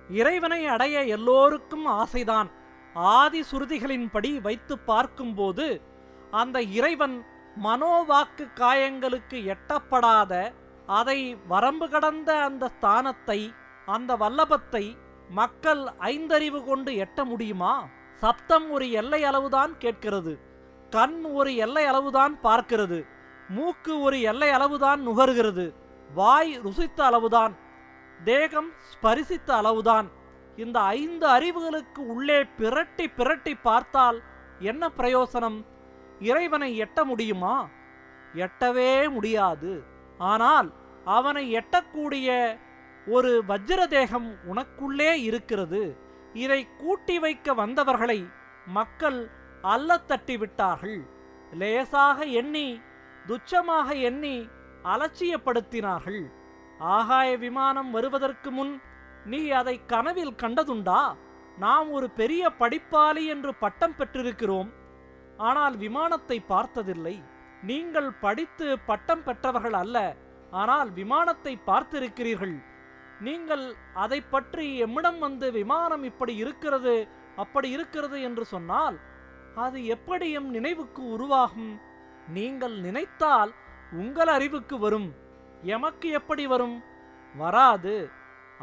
இறைவனை அடைய எல்லோருக்கும் ஆசைதான் ஆதி சுருதிகளின்படி வைத்து பார்க்கும்போது அந்த இறைவன் மனோவாக்கு காயங்களுக்கு எட்டப்படாத அதை வரம்பு கடந்த அந்த ஸ்தானத்தை அந்த வல்லபத்தை மக்கள் ஐந்தறிவு கொண்டு எட்ட முடியுமா சப்தம் ஒரு எல்லை அளவுதான் கேட்கிறது கண் ஒரு எல்லை அளவுதான் பார்க்கிறது மூக்கு ஒரு எல்லை அளவுதான் நுகர்கிறது வாய் ருசித்த அளவுதான் தேகம் ஸ்பரிசித்த அளவுதான் இந்த ஐந்து அறிவுகளுக்கு உள்ளே பிரட்டி பிரட்டி பார்த்தால் என்ன பிரயோசனம் இறைவனை எட்ட முடியுமா எட்டவே முடியாது ஆனால் அவனை எட்டக்கூடிய ஒரு வஜ்ர தேகம் உனக்குள்ளே இருக்கிறது இதை கூட்டி வைக்க வந்தவர்களை மக்கள் அல்லத் தட்டி விட்டார்கள் லேசாக எண்ணி துச்சமாக எண்ணி அலட்சியப்படுத்தினார்கள் ஆகாய விமானம் வருவதற்கு முன் நீ அதை கனவில் கண்டதுண்டா நாம் ஒரு பெரிய படிப்பாளி என்று பட்டம் பெற்றிருக்கிறோம் ஆனால் விமானத்தை பார்த்ததில்லை நீங்கள் படித்து பட்டம் பெற்றவர்கள் அல்ல ஆனால் விமானத்தை பார்த்திருக்கிறீர்கள் நீங்கள் அதை பற்றி எம்மிடம் வந்து விமானம் இப்படி இருக்கிறது அப்படி இருக்கிறது என்று சொன்னால் அது எப்படி எம் நினைவுக்கு உருவாகும் நீங்கள் நினைத்தால் உங்கள் அறிவுக்கு வரும் எமக்கு எப்படி வரும் வராது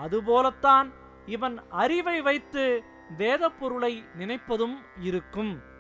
அதுபோலத்தான் இவன் அறிவை வைத்து வேத பொருளை நினைப்பதும் இருக்கும்